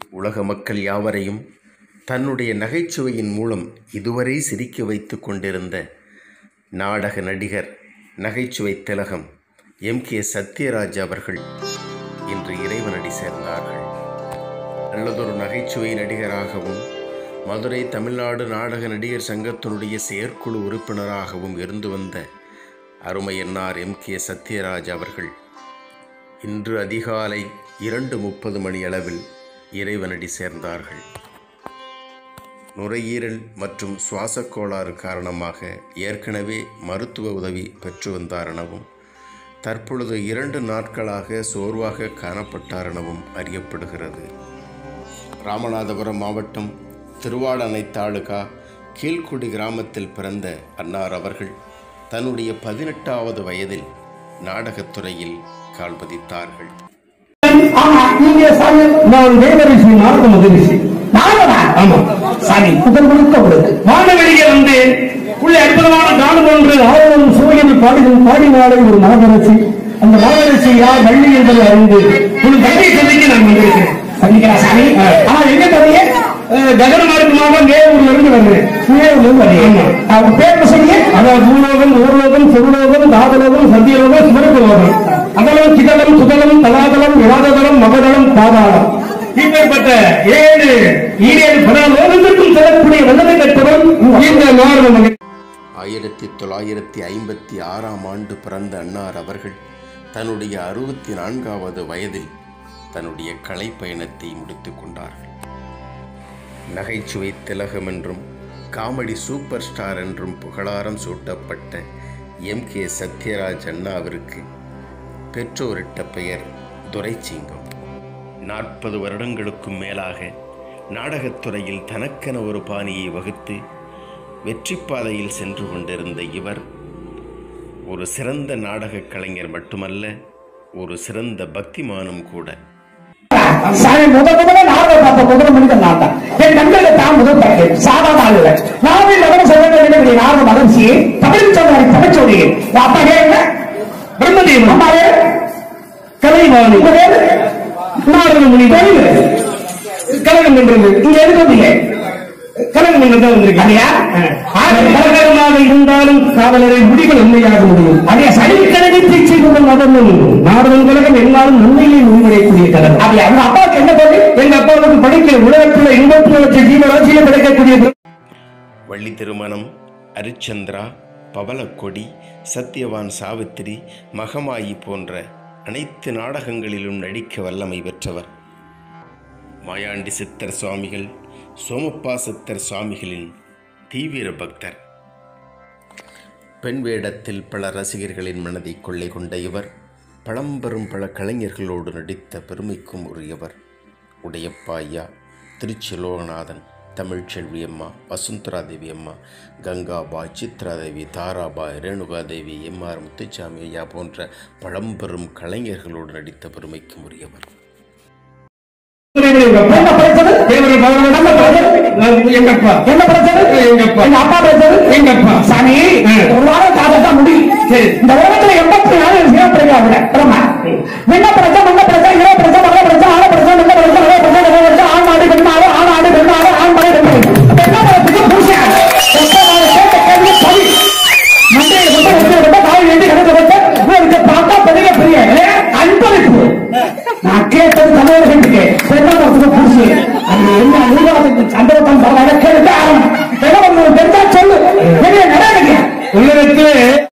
உலக மக்கள் யாவரையும் தன்னுடைய நகைச்சுவையின் மூலம் இதுவரை சிரிக்க வைத்து கொண்டிருந்த நாடக நடிகர் நகைச்சுவை திலகம் எம் கே சத்யராஜ் அவர்கள் இன்று இறைவனடி சேர்ந்தார்கள் நல்லதொரு நகைச்சுவை நடிகராகவும் மதுரை தமிழ்நாடு நாடக நடிகர் சங்கத்தினுடைய செயற்குழு உறுப்பினராகவும் இருந்து வந்த அருமையன்னார் எம் கே சத்யராஜ் அவர்கள் இன்று அதிகாலை இரண்டு முப்பது மணி அளவில் இறைவனடி சேர்ந்தார்கள் நுரையீரல் மற்றும் சுவாசக் கோளாறு காரணமாக ஏற்கனவே மருத்துவ உதவி பெற்று வந்தார் எனவும் தற்பொழுது இரண்டு நாட்களாக சோர்வாக காணப்பட்டார் எனவும் அறியப்படுகிறது ராமநாதபுரம் மாவட்டம் திருவாடனை தாலுகா கீழ்குடி கிராமத்தில் பிறந்த அன்னார் அவர்கள் தன்னுடைய பதினெட்டாவது வயதில் நாடகத்துறையில் கால் பதித்தார்கள் ஆமா நீங்க சாமி நான் வேதரிசி நாரத மகரிஷி நாகதா ஆமா சாமி புகழ் கொடுக்க கொடுக்கு வானவெளியே வந்து உள்ள அற்புதமான காலம் ஒன்று ஆயிரம் சுவையில் பாடிடும் பாடினாலே ஒரு மாதரசி அந்த மாதரசி யார் வள்ளி என்பதை அறிந்து உன் தந்தை சந்தைக்கு நான் வந்திருக்கிறேன் சந்திக்கிறா சாமி ஆனா எங்க தவிர அஹ், ககனமார்க்கமாக மேலூர்ல இருந்து வருகிறேன் சுயேவும் வரீங்க அவங்க பேர் சொல்லிய அதாவது பூலோகம் ஊர்லோகம் சுருலோகம் தாதலோகம் சத்தியலோகம் சிவரகுலோகம் அதலம் சிதலம் சுதலம் தலாதலம் விவாததலம் மகதலம் பாதாளம் இப்பேற்பட்ட ஏழு ஈரேழு பல லோகத்திற்கும் செல்லக்கூடிய வல்லமை கட்டவன் இந்த நாரத மகன் ஆயிரத்தி தொள்ளாயிரத்தி ஐம்பத்தி ஆறாம் ஆண்டு பிறந்த அன்னார் அவர்கள் தன்னுடைய அறுபத்தி நான்காவது வயதில் தன்னுடைய கலை பயணத்தை முடித்துக் கொண்டார்கள் நகைச்சுவை திலகம் என்றும் காமெடி சூப்பர் ஸ்டார் என்றும் புகழாரம் சூட்டப்பட்ட எம் கே சத்யராஜ் அண்ணாவிற்கு பெற்றோரிட்ட பெயர் துரைச்சிங்கம் நாற்பது வருடங்களுக்கும் மேலாக நாடகத்துறையில் தனக்கென ஒரு பாணியை வகுத்து வெற்றி பாதையில் சென்று கொண்டிருந்த இவர் ஒரு சிறந்த நாடகக் கலைஞர் மட்டுமல்ல ஒரு சிறந்த பக்திமானும் கூட சாமி முத முதல்ல நாகர் பார்த்த முதல் மனிதன் நான் தான் என் கண்களை தான் முதல் பார்த்தேன் சாதாரண ஆள் இல்லை நாவில் நகரம் சொல்ல வேண்டிய நாகர மகர்ஷி தமிழ் சொன்னாரி தமிழ்ச்சோடி அப்பா கேட்க பிரம்மதேவன் அம்மா பேரு கலைவாணி உங்க பேரு நாரத முனி தொழில் கலகம் என்றது இங்க எதுக்கு வந்தீங்க கலகம் என்றதான் வந்திருக்கேன் அப்படியா கலகரமாக இருந்தாலும் காவலரை முடிகள் உண்மையாக முடியும் அப்படியா சரி கழகை தீட்சை கொண்ட மதமும் நாரதன் கழகம் எல்லாரும் நன்மையை முன்வைக்கக்கூடிய கழகம் அப்படியா உங்க அப்பாவுக்கு என்ன தொழில் எங்க அப்பாவுக்கு படிக்கிற உலகத்தில் இன்பத்தில் வச்ச ஜீவராசியை படைக்கக்கூடிய வள்ளி திருமணம் அரிச்சந்திரா பவளக்கொடி சத்யவான் சாவித்திரி மகமாயி போன்ற அனைத்து நாடகங்களிலும் நடிக்க வல்லமை பெற்றவர் மாயாண்டி சித்தர் சுவாமிகள் சோமப்பா சித்தர் சுவாமிகளின் தீவிர பக்தர் பெண் வேடத்தில் பல ரசிகர்களின் மனதை கொள்ளை கொண்ட இவர் பழம்பெரும் பல கலைஞர்களோடு நடித்த பெருமைக்கும் உரியவர் உடையப்பா ஐயா திருச்சி லோகநாதன் தமிழ்ச்செல்வி அம்மா வசுந்தரா தேவி அம்மா கங்காபாய் சித்ராதேவி தாராபாய் ரேணுகாதேவி எம் ஆர் முத்துச்சாமி ஐயா போன்ற பழம்பெரும் கலைஞர்களோடு நடித்த பெருமைக்கும் உரியவர் என்ன படிச்சது தேவரை பகவான் என்ன படிச்சது எங்க அப்பா என்ன படிச்சது எங்க அப்பா. எங்க அப்பா படிச்சது எங்க அப்பா. சாமி ஒரு வாரம் காதை தான் முடியும் சரி. இந்த உலகத்துல எண்பத்தி நாலு சிவப்பிரகாவில பிரம்மா விண்ண பிரச்சா மண்ண பிரச்சா இள பிரச்சா மகள பிரச்சா ஆள பிரச்சா நல்ல பிரச்சா நல்ல பிரச்சா நல்ல பிரச்சா ஆண் மாடு பெண் மாடு ஆண் ஆடு பெண் மாடு ஆண் மாடு பெண் மாடு அப்ப என்ன பிரச்சனை பூசியா கேட்ட கேள்வி பவி மண்டையை கொண்டு வந்து ரொம்ப தாய் வேண்டி கிடக்க வச்ச உங்களுக்கு பார்த்தா பெரிய பெரிய அன்பளிப்பு நான் கேட்டது தமிழர்களுக்கு பெண்ணாமத்துக்கு பூசி அது என்ன நிர்வாகத்துக்கு சந்தர்ப்பம் பரவாயில்ல கேட்டு ஆரம்பம் பெண்ணாமத்துக்கு தெரிஞ்சா சொல்லு பெரிய நடவடிக்கை உலகத்திலே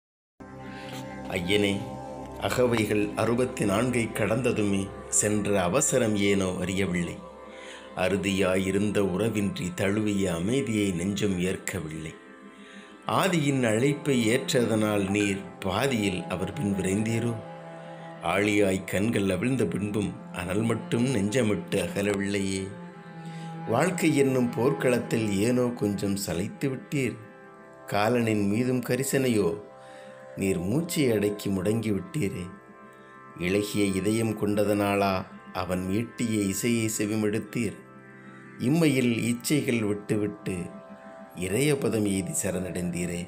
ஐயனே அகவைகள் அறுபத்தி நான்கை கடந்ததுமே சென்ற அவசரம் ஏனோ அறியவில்லை அறுதியாயிருந்த உறவின்றி தழுவிய அமைதியை நெஞ்சம் ஏற்கவில்லை ஆதியின் அழைப்பை ஏற்றதனால் நீர் பாதியில் அவர் பின் விரைந்தீரோ ஆழியாய் கண்கள் அவிழ்ந்த பின்பும் அனல் மட்டும் நெஞ்சமிட்டு அகலவில்லையே வாழ்க்கை என்னும் போர்க்களத்தில் ஏனோ கொஞ்சம் சளைத்து விட்டீர் காலனின் மீதும் கரிசனையோ நீர் மூச்சை அடக்கி முடங்கி விட்டீரே இளகிய இதயம் கொண்டதனாலா அவன் மீட்டிய இசையை செவிமெடுத்தீர் இம்மையில் இச்சைகள் விட்டுவிட்டு இறையபதம் எய்தி சரணடைந்தீரே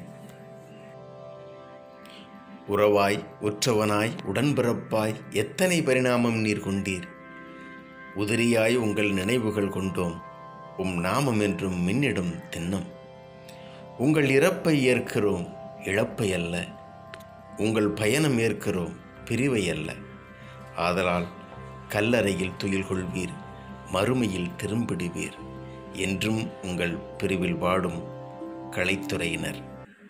உறவாய் உற்றவனாய் உடன்பிறப்பாய் எத்தனை பரிணாமம் நீர் கொண்டீர் உதிரியாய் உங்கள் நினைவுகள் கொண்டோம் உம் நாமம் என்றும் மின்னிடும் திண்ணம் உங்கள் இறப்பை ஏற்கிறோம் இழப்பை அல்ல உங்கள் பயணம் ஏற்கிறோம் பிரிவை அல்ல ஆதலால் கல்லறையில் துயில் கொள்வீர் மறுமையில் திரும்பிடுவீர் என்றும் உங்கள் பிரிவில் வாடும் கலைத்துறையினர்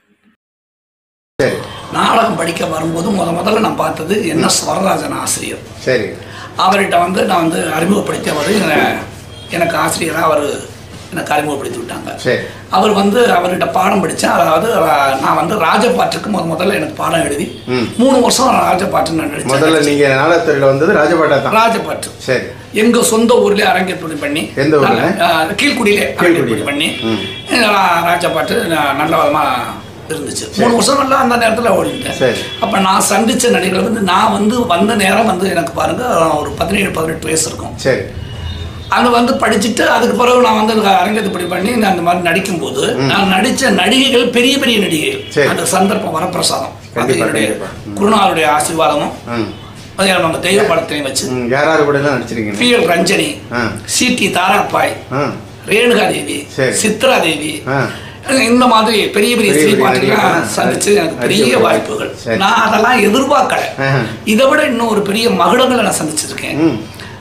சரி நாடகம் படிக்க வரும்போது முத முதல்ல நான் பார்த்தது என் எஸ் வரராஜன் ஆசிரியர் சரி அவர்கிட்ட வந்து நான் வந்து அறிமுகப்படுத்தி அவர் எனக்கு ஆசிரியராக அவர் எனக்கு அறிமுகப்படுத்தி விட்டாங்க சரி அவர் வந்து அவர்கிட்ட பாடம் படித்தேன் அதாவது அஹ், நான் வந்து ராஜபாட்டுக்கு முத முதல்ல எனக்கு பாடம் எழுதி ம். மூணு வருஷம் ராஜபாட்டு நான் முதல்ல நடித்தேன் நீங்க நாடகத்துறையில வந்தது ராஜபாட்டா தான் ராஜபாட்டு சரி எங்க சொந்த ஊர்லயே அரங்கேற்பணி பண்ணி எந்த ஊர்ல? நல்ல- அஹ், கீழ்குடியிலே அரங்கேற்பணி பண்ணி ம். ரா- ராஜபாட்டு ந- நல்ல விதமா இருந்துச்சு மூணு வருஷம் நல்லா அந்த நேரத்தில் ஓடிட்டேன் சரி. அப்ப நான் சந்திச்ச நடிகர்கள் வந்து நான் வந்து வந்த நேரம் வந்து எனக்கு பாருங்க ஒரு பதினேழு பதினெட்டு வயசு இருக்கும் சரி அங்க வந்து படிச்சுட்டு அதுக்கு பிறகு நான் வந்து அரங்கேற்பணி பண்ணி நான் அந்த மாதிரி நடிக்கும்போது நான் நடிச்ச நடிகைகள் பெரிய பெரிய சரி. நடிகைகள் அந்த சந்தர்ப்பம் வரப்பிரசாதம் அது கண்டிப்பா, என்னுடைய கண்டிப்பா. ம். குருநாளுடைய ஆசீர்வாதமும் ம் அதே நம்ம தெய்வ படத்தையும் வச்சு ம், யார் யார் கூட எல்லாம் நடிச்சிருக்கீங்க பி எல் ரஞ்சனி ஆ. சிடி தாராப்பாய் ஆ ரேணுகா தேவி சரி. சித்ரா தேவி ஆ. இந்த மாதிரி பெரிய பெரிய பெரிய ஸ்ரீ பெரிய பாட்டுலாம் நடிகர்கள். சந்திச்சு எனக்கு பெரிய நடிகர்கள். வாய்ப்புகள் சரி. நான் அதெல்லாம் எதிர்பார்க்கல ஆஹா. இதை விட இன்னும் ஒரு பெரிய மகுடங்களை நான் சந்திச்சிருக்கேன் ம்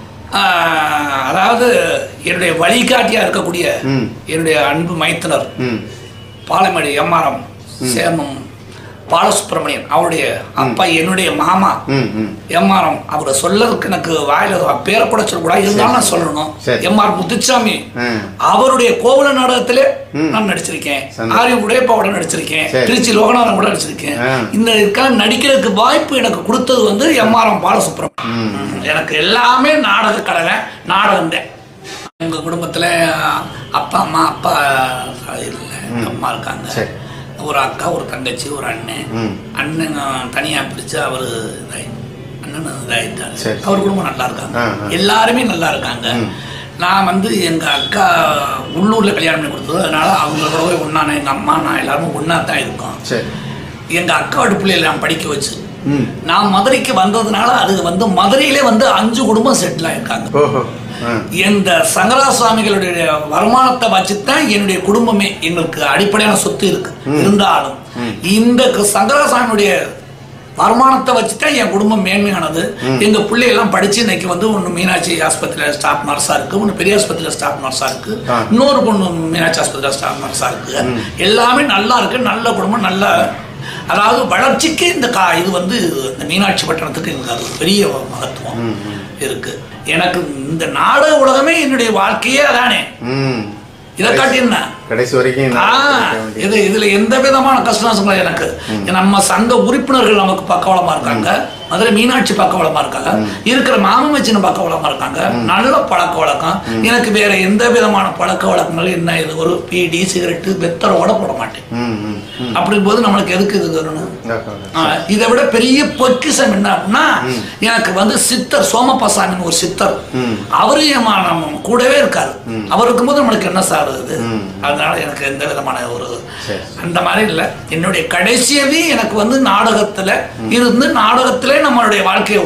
ஆஹ், அதாவது என்னுடைய வழிகாட்டியா இருக்கக்கூடிய ம். என்னுடைய அன்பு மைத்தனர் ம் பாலமேடு எம்ஆர்எம் சேமம் பாலசுப்ரமணியன் அவருடைய அப்பா என்னுடைய மாமா ம் ம் எம்ஆர்எம் அவரை சொல்லறதுக்கு எனக்கு வாயில பேரை கூட சொல்லக்கூடாது இருந்தாலும் நான் சொல்லணும் சரி. எம்ஆர் முத்துச்சாமி ஆ. அவருடைய கோவல நாடகத்திலே ம். நான் நடிச்சிருக்கேன் சந்தோஷம். ஆரிய உடையப்பாவோட நடிச்சிருக்கேன் சரி. திருச்சி லோகநாதன் கூட நடிச்சிருக்கேன் ஆ. இந்த இதுக்கெல்லாம் நடிக்கிறதுக்கு வாய்ப்பு எனக்கு கொடுத்தது வந்து எம்ஆர்எம் பாலசுப்ரமணியன் எனக்கு எல்லாமே நாடக கடலை நாடகம் தான் எங்க குடும்பத்துல அப்பா அம்மா அப்பா இல்லை அம்மா இருக்காங்க சரி. ஒரு அக்கா ஒரு தங்கச்சி ஒரு அண்ணன் ம். அண்ணன் தனியா பிடிச்சு அவரு இதாயி அண்ணன் இதாயிட்டாரு சரி. அவர் குடும்பம் நல்லா இருக்காங்க ஆ, ஆ. எல்லாருமே நல்லா இருக்காங்க நான் வந்து எங்க அக்கா உள்ளூர்ல கல்யாணம் பண்ணி கொடுத்தது அதனால அவங்களோட ஒண்ணான எங்க அம்மா நான் எல்லாருமே ஒண்ணா தான் இருக்கோம் சரி எங்க அக்காவோட பிள்ளைகளை நான் படிக்க வச்சு ம் நான் மதுரைக்கு வந்ததுனால அது வந்து மதுரையிலே வந்து அஞ்சு குடும்பம் செட்டில் ஆயிருக்காங்க ஓஹோ ஆ இந்த சங்கரா சுவாமிகளுடைய வருமானத்தை வச்சுதான் என்னுடைய குடும்பமே எங்களுக்கு அடிப்படையான சொத்து இருக்கு இருந்தாலும் இந்த க- சங்கரா சுவாமியுடைய வருமானத்தை வச்சுதான் என் குடும்பம் மேன்மையானது எங்க பிள்ளையெல்லாம் படிச்சு இன்னைக்கு வந்து ஒண்ணு மீனாட்சி ஆஸ்பத்திரியில ஸ்டாஃப் நர்ஸா இருக்கு ஒண்ணு பெரிய ஆஸ்பத்திரியில ஸ்டாஃப் நர்ஸா இருக்கு ஆ. இன்னொரு பொண்ணு மீனாட்சி ஆஸ்பத்திரியில ஸ்டாஃப் நர்ஸா இருக்கு எல்லாமே நல்லா இருக்கு நல்ல குடும்பம் நல்ல அதாவது வளர்ச்சிக்கு இந்த கா இது வந்து இந்த மீனாட்சி பட்டணத்துக்கு எனக்கு அது ஒரு பெரிய மகத்துவம் இருக்கு எனக்கு இந்த நாடக உலகமே என்னுடைய வாழ்க்கையே அதானே ம் இதை காட்டி என்ன கடைசி வரைக்கும் ஆ, இது இதுல எந்த விதமான கஷ்ட நஷ்டங்களும் எனக்கு நம்ம சங்க உறுப்பினர்கள் நமக்கு பக்கவளமா இருக்காங்க மதுரை மீனாட்சி பக்கவளமா இருக்காங்க இருக்கிற மாமமச்சின பக்கவளமா இருக்காங்க நல்ல பழக்க வழக்கம் எனக்கு வேற எந்த விதமான பழக்க வழக்கங்களும் என்ன இது ஒரு பீடி சிகரெட்டு வெத்தரோட போட மாட்டேன் ம் ம் ம் அப்படிங்கும்போது நம்மளுக்கு எதுக்கு இது வரணும் ஓஹோ. ஆ, இதை விட பெரிய பொக்கிஷம் என்ன அப்படின்னா எனக்கு வந்து சித்தர் சோமப்பசாமின்னு ஒரு சித்தர் அவரு என் மா- நம்ம கூடவே இருக்காரு அவர் இருக்கும்போது நம்மளுக்கு என்ன சார் இது அதனால எனக்கு எந்த விதமான ஒரு சரி. அந்த மாதிரி இல்லை என்னுடைய கடைசியவே எனக்கு வந்து நாடகத்துல இருந்து நாடகத்திலே நம்மளுடைய வாழ்க்கையை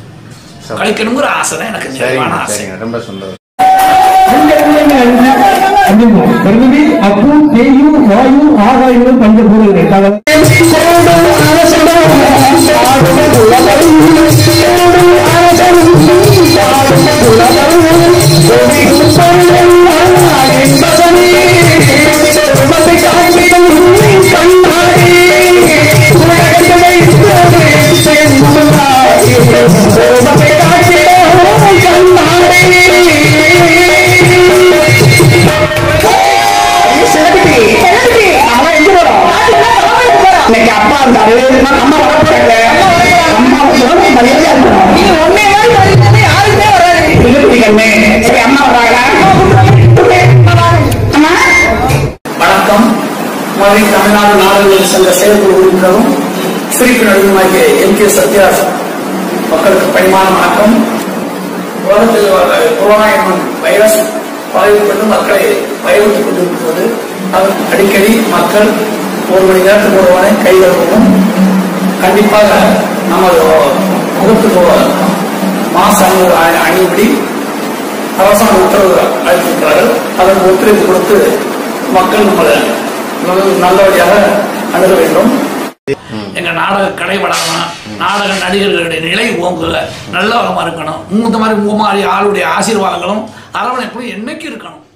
சரி. கழிக்கணுங்கிற ஆசை தான் எனக்கு நிறைவான சரிங்க ஆசை சரிங்க ரொம்ப சந்தோஷம் பிரகிருதி அப்பு தேயு வாயு ஆகாயம் பஞ்சபூதங்கள் இன்னைக்கு அப்பா இருந்தாரு அம்மா வரப்போறாங்க அம்மா வந்து மரியாதையா இருக்கணும் நீ ஒன்னே யாருமே வராது இல்லை கண்ணே சரி அம்மா வராங்களா அம்மா வணக்கம் மதுரை தமிழ்நாடு நாடுகளில் சென்ற செயற்குழு உறுப்பினரும் சிரிப்பு நடுவருமாகிய எம் கே சத்யராஜ் மக்களுக்கு பணிமான வணக்கம் உலகத்தில் வர கொரோனா என்னும் வைரஸ் பரவி கொண்டு மக்களை பயமுறுத்திக் கொண்டிருக்கிறது அது அடிக்கடி மக்கள் ஒரு மணி நேரத்துக்கு ஒருவனை கை கழுவவும் கண்டிப்பாக நமது முகத்துக்கு மாசு அணி அணிபடி அரசாங்க உத்தரவு அளித்திருக்கிறார்கள் அதற்கு ஒத்துழைப்பு கொடுத்து மக்கள் நம்மளை நல்ல- நல்ல வழியாக அணுக வேண்டும் எங்க நாடக கடை வளரணும் நாடக நடிகர்களுடைய நிலை ஓங்குக நல்ல வளமா இருக்கணும் இந்த மாதிரி உங்க மாதிரி ஆளுடைய ஆசீர்வாதங்களும் அரவணைப்பும் என்னைக்கு இருக்கணும்